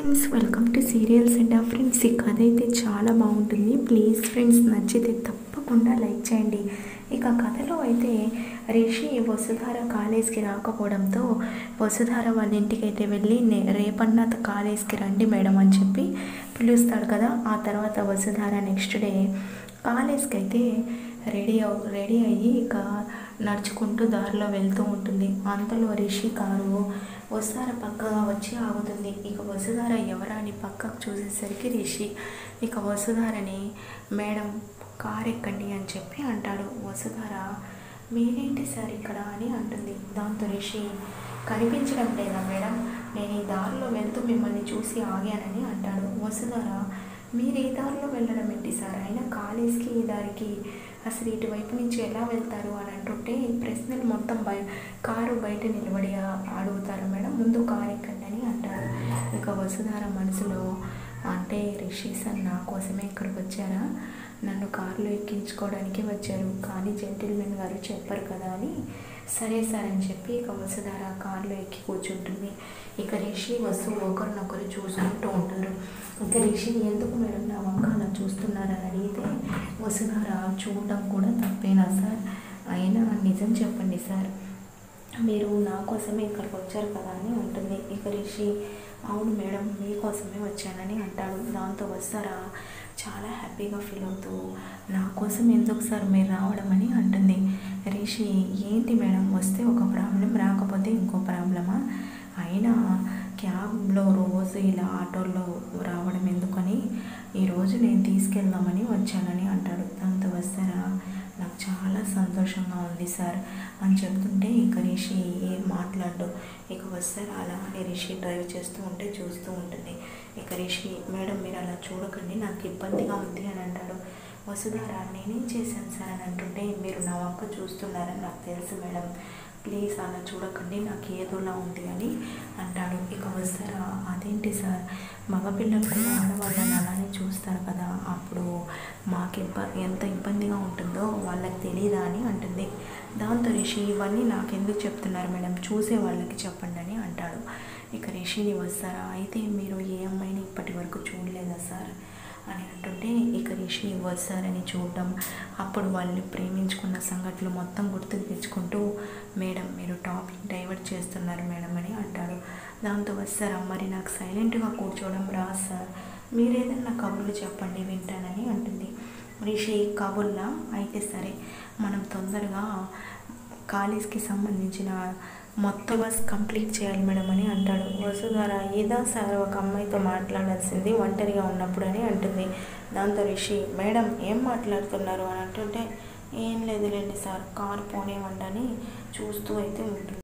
friends welcome to serials and friends ఈ కథ అయితే చాలా బాగుంటుంది ప్లీజ్ ఫ్రెండ్స్ నచ్చితే తప్పకుండా లైక్ చేయండి ఇక కథలో అయితే రిషి వసుధార కాలేజ్కి రాకపోవడంతో వసుధార వాళ్ళ ఇంటికి అయితే వెళ్ళి "నే- రేపన్నా కాలేజ్కి రండి మేడం అని చెప్పి పిలుస్తాడు కదా ఆ తర్వాత వసుధార నెక్స్ట్ డే కాలేజ్కి అయితే రెడీ అవు రెడీ అయ్యి ఇక నడుచుకుంటూ దారిలో వెళ్తూ ఉంటుంది అంతలో రిషి కారు వసుధార పక్కగా వచ్చి ఆగుతుంది ఇక వసుధార ఎవరా అని పక్కకు చూసేసరికి రిషి ఇక వసుధారని మేడం కార్ ఎక్కండి అని చెప్పి అంటాడు వసుధార మీరేంటి సార్ ఇక్కడ అని అంటుంది దాంతో రిషి కనిపించడం లేదా మేడం నేను ఈ దారిలో వెళ్తూ మిమ్మల్ని చూసి ఆగానని అంటాడు వసుధార మీరు ఈ దారిలో వెళ్ళడం ఏంటి సార్ అయినా కాలేజ్కి ఈ దారికి అసలు ఇటువైపు నుంచి ఎలా వెళ్తారు అని అంటుంటే ఈ ప్రశ్నలు మొత్తం బయ కారు బయట నిలబడి ఆ- అడుగుతారు మేడం ముందు కారు ఎక్కండి అని అంటారు ఇక వసుధార మనసులో అంటే రిషి సార్ నా కోసమే ఇక్కడికి వచ్చారా నన్ను కారులో ఎక్కించుకోవడానికి వచ్చారు కానీ జెంటిల్మెన్ గారు చెప్పరు కదా అని సరే సార్ అని చెప్పి ఇక వసుధార కారులో ఎక్కి కూర్చుంటుంది ఇక రిషి వసు ఒకరినొకరు చూసుకుంటూ ఉంటారు ఇక రిషి ఎందుకు మేడం నా వంక అలా చూస్తున్నారని అడిగితే వసుధార చూడడం కూడా తప్పేనా సార్ అయినా నిజం చెప్పండి సార్ మీరు నా కోసమే ఇక్కడికి వచ్చారు కదా అని ఉంటుంది ఇక రిషి అవును మేడం మీకోసమే వచ్చానని అంటాడు దాంతో వస్తారా చాలా హ్యాపీగా ఫీల్ అవుతూ నా కోసం ఎందుకు సార్ మీరు రావడం అని అంటుంది రిషి ఏంటి మేడం వస్తే ఒక ప్రాబ్లం రాకపోతే ఇంకో ప్రాబ్లమా అయినా క్యాబ్లో రోజు ఇలా ఆటోలో రావడం ఎందుకని ఈరోజు నేను తీసుకెళ్దామని వచ్చానని అంటాడు దాంతో వస్తారా నాకు చాలా సంతోషంగా ఉంది సార్ అని చెప్తుంటే ఇక రిషి ఏం మాట్లాడు ఇక వస్తారు అలా అని రిషి డ్రైవ్ చేస్తూ ఉంటే చూస్తూ ఉంటుంది ఇక రిషి మేడం మీరు అలా చూడకండి నాకు ఇబ్బందిగా ఉంది అని అంటాడు వసుధార నేనేం చేశాను సార్ అని అంటుంటే మీరు నా వంక చూస్తున్నారని నాకు తెలుసు మేడం ప్లీజ్ అలా చూడకండి నాకు ఏదోలా ఉంది అని అంటాడు ఇక వస్తారా అదేంటి సార్ మగపిల్లలు కూడా ఆడవాళ్ళని అలానే చూస్తారు కదా అప్పుడు మాకు ఇబ్బ ఎంత ఇబ్బందిగా ఉంటుందో వాళ్ళకి తెలియదా అని అంటుంది దాంతో రిషి ఇవన్నీ నాకెందుకు చెప్తున్నారు మేడం చూసే వాళ్ళకి చెప్పండి అని అంటాడు ఇక రిషిని వస్తారా అయితే మీరు ఏ అమ్మాయిని ఇప్పటి వరకు చూడలేదా సార్ అని అంటుంటే ఇక రిషి వస్తారని చూడడం అప్పుడు వాళ్ళు ప్రేమించుకున్న సంఘటనలు మొత్తం గుర్తుకు తెచ్చుకుంటూ మేడం మీరు టాపిక్ డైవర్ట్ చేస్తున్నారు మేడం అని అంటాడు దాంతో వస్తారా మరి నాకు సైలెంట్గా కూర్చోవడం రా సార్ మీరేదన్నా కబుర్లు చెప్పండి వింటానని అంటుంది రిషి కబుర్లా అయితే సరే మనం తొందరగా కాలేజ్కి సంబంధించిన మొత్తం బస్ కంప్లీట్ చేయాలి మేడం అని అంటాడు వసుధార ఏదా సార్ ఒక అమ్మాయితో మాట్లాడాల్సింది ఒంటరిగా ఉన్నప్పుడు అని అంటుంది దాంతో రిషి మేడం ఏం మాట్లాడుతున్నారు అని అంటుంటే ఏం లేదులేండి సార్ కార్ పోనివ్వండి అని చూస్తూ అయితే ఉంటుంది